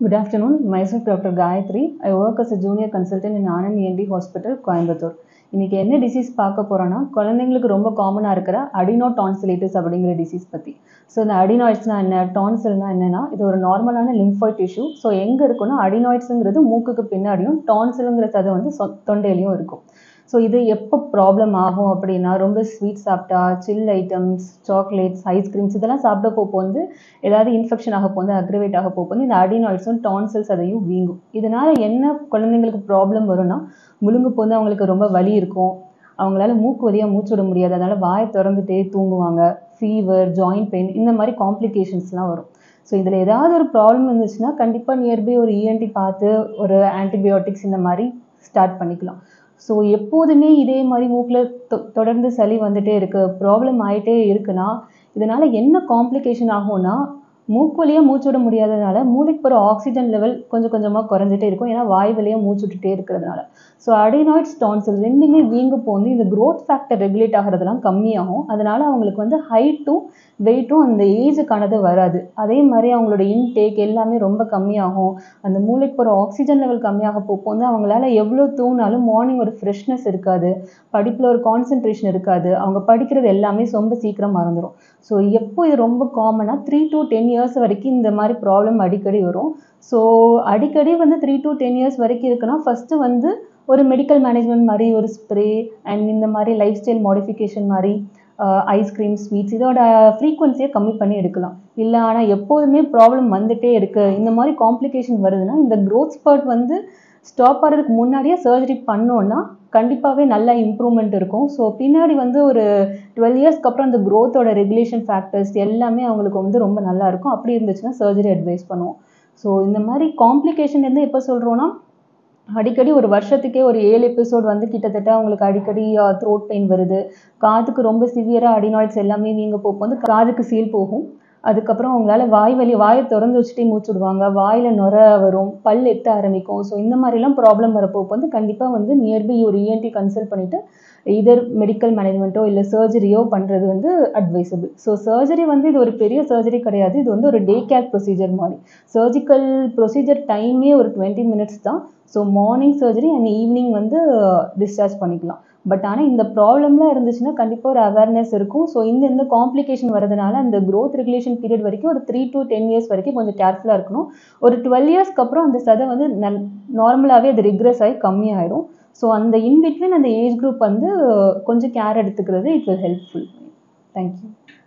Good afternoon. Myself Dr. Gayatri. I work as a junior consultant in Anand ENT Hospital, Coimbatore இன்னைக்கு என்ன disease பார்க்க போறோம்னா குழந்தைங்களுக்கு ரொம்ப காமனாக இருக்கிற அடினோ டான்சிலைட்டிஸ் அப்படிங்கிற டிசீஸ் பற்றி ஸோ இந்த அடினாய்ட்ஸ்னா என்ன டான்சில்னா என்னன்னா இது ஒரு நார்மலான லிம்ஃபாய்ட் டிஷ்யூ ஸோ எங்கே இருக்குன்னா அடினாய்ட்ஸுங்கிறது மூக்குக்கு பின்னாடியும் டான்சிலுங்கிற சதை வந்து சொ- தொண்டையிலையும் இருக்கும் ஸோ இது எப்போ ப்ராப்ளம் ஆகும் அப்படின்னா ரொம்ப ஸ்வீட் சாப்பிட்டா சில் ஐட்டம்ஸ் சாக்லேட்ஸ் ஐஸ்கிரீம்ஸ் இதெல்லாம் சாப்பிட போப்போ வந்து ஏதாவது இன்ஃபெக்ஷன் ஆக போகுது அக்ரிவேட் ஆக போகுது இந்த அடினாய்ட்ஸும் டான்சில்ஸ் அதையும் வீங்கும் இதனால என்ன குழந்தைங்களுக்கு ப்ராப்ளம் வரும்னா முழுங்கு போது அவங்களுக்கு ரொம்ப வலி இருக்கும் அவங்களால மூக்கு வழியாக மூச்சு விட முடியாது அதனால வாயை திறந்துட்டே தூங்குவாங்க ஃபீவர் ஜாயிண்ட் பெயின் இந்த மாதிரி காம்ப்ளிகேஷன்ஸ்லாம் வரும் ஸோ இதில் ஏதாவது ஒரு ப்ராப்ளம் இருந்துச்சுன்னா கண்டிப்பாக நியர்பை ஒரு இஎன்டி பார்த்து ஒரு ஆன்டிபயோட்டிக்ஸ் இந்த மாதிரி ஸ்டார்ட் பண்ணிக்கலாம் ஸோ எப்போதுமே இதே மாதிரி மூக்கில் தொடர்ந்து சளி வந்துட்டே இருக்கு ப்ராப்ளம் ஆயிட்டே இருக்குன்னா இதனால என்ன காம்ப்ளிகேஷன் ஆகும்னா மூக்கு வழியாக மூச்சு விட முடியாததுனால மூளைக்கு போகிற ஆக்சிஜன் லெவல் கொஞ்சம் கொஞ்சமாக குறைஞ்சிட்டே இருக்கும் ஏன்னா வாய் வழியாக மூச்சு விட்டுட்டே இருக்கிறதுனால ஸோ அடினாய்ட்ஸ் டான்சில் ரெண்டுமே வீங்க போந்து இந்த growth ஃபேக்டர் ரெகுலேட் ஆகிறதுலாம் கம்மியாகும் அதனால அவங்களுக்கு வந்து ஹைட்டும் வெயிட்டும் அந்த ஏஜுக்கானது வராது அதே மாதிரி அவங்களோட இன்டேக் எல்லாமே ரொம்ப கம்மியாகும் அந்த மூளைக்கு போகிற ஆக்சிஜன் லெவல் கம்மியாக போப்போ வந்து அவங்களால எவ்வளோ தூங்கினாலும் மார்னிங் ஒரு ஃப்ரெஷ்னஸ் இருக்காது படிப்பில் ஒரு கான்சென்ட்ரேஷன் இருக்காது அவங்க படிக்கிறது எல்லாமே ரொம்ப சீக்கிரம் மறந்துடும் ஸோ எப்போ இது ரொம்ப காமனாக த்ரீ to டென் இயர்ஸ் வரைக்கும் இந்த மாதிரி ப்ராப்ளம் அடிக்கடி வரும் ஸோ அடிக்கடி வந்து த்ரீ to டென் இயர்ஸ் வரைக்கும் இருக்குன்னா ஃபஸ்ட்டு வந்து ஒரு மெடிக்கல் மேனேஜ்மெண்ட் மாதிரி ஒரு ஸ்ப்ரே அண்ட் இந்த மாதிரி லைஃப் ஸ்டைல் மாடிஃபிகேஷன் மாதிரி ஐஸ்கிரீம் ஸ்வீட்ஸ் இதோட ஃப்ரீக்வன்சியை கம்மி பண்ணி எடுக்கலாம் இல்லை ஆனால் எப்போதுமே ப்ராப்ளம் வந்துட்டே இருக்கு இந்த மாதிரி காம்ப்ளிகேஷன் வருதுன்னா இந்த growth spurt வந்து ஸ்டாப் ஆகிறதுக்கு முன்னாடியே சர்ஜரி பண்ணோன்னா கண்டிப்பாகவே நல்ல இம்ப்ரூவ்மெண்ட் இருக்கும் ஸோ பின்னாடி வந்து ஒரு டுவெல் இயர்ஸ்க்கு அப்புறம் அந்த growth-ஓட ரெகுலேஷன் ஃபேக்டர்ஸ் எல்லாமே அவங்களுக்கு வந்து ரொம்ப நல்லா இருக்கும் அப்படி இருந்துச்சுன்னா சர்ஜரி அட்வைஸ் பண்ணுவோம் ஸோ இந்த மாதிரி காம்ப்ளிகேஷன் வந்து எப்போ சொல்கிறோன்னா அடிக்கடி ஒரு வருஷத்துக்கே ஒரு ஏழு எபிசோட் வந்து கிட்டத்தட்ட அவங்களுக்கு அடிக்கடி த்ரோட் பெயின் வருது காதுக்கு ரொம்ப சிவியராக அடினாய்ட்ஸ் எல்லாமே வீங்க போப்போ வந்து காதுக்கு சீல் போகும் அதுக்கப்புறம் அவங்களால வாய் வலி வாயை திறந்து வச்சுட்டே மூச்சு விடுவாங்க வாயில நுர வரும் பல் எத்த ஆரம்பிக்கும் ஸோ இந்த மாதிரிலாம் ப்ராப்ளம் வரப்போ வந்து கண்டிப்பாக வந்து நியர்பை ஒரு இஎன்டி கன்சல்ட் பண்ணிட்டு இதர் மெடிக்கல் மேனேஜ்மெண்ட்டோ இல்லை சர்ஜரியோ பண்ணுறது வந்து அட்வைசபிள் ஸோ சர்ஜரி வந்து இது ஒரு பெரிய சர்ஜரி கிடையாது இது வந்து ஒரு டே கேர் ப்ரொசீஜர் மாதிரி சர்ஜிக்கல் ப்ரொசீஜர் டைமே ஒரு டுவெண்ட்டி மினிட்ஸ் தான் so morning surgery and evening வந்து டிஸ்சார்ஜ் பண்ணிக்கலாம் பட் ஆனால் இந்த ப்ராப்ளம்லாம் இருந்துச்சுன்னா கண்டிப்பாக ஒரு அவேர்னஸ் இருக்கும் ஸோ இந்த இந்த காம்ப்ளிகேஷன் வரதுனால அந்த growth ரெகுலேஷன் பீரியட் வரைக்கும் ஒரு த்ரீ to டென் இயர்ஸ் வரைக்கும் கொஞ்சம் கேர்ஃபுல்லாக இருக்கணும் ஒரு டுவெல் இயர்ஸ்க்கு அப்புறம் அந்த சதை வந்து நல் நார்மலாகவே அது ரிக்ரெஸ் ஆகி கம்மியாயிடும் ஸோ அந்த இன்பிட்வீன் அந்த ஏஜ் குரூப் வந்து கொஞ்சம் கேர் எடுத்துக்கிறது இட் வில் ஹெல்ப்ஃபுல் தேங்க்யூ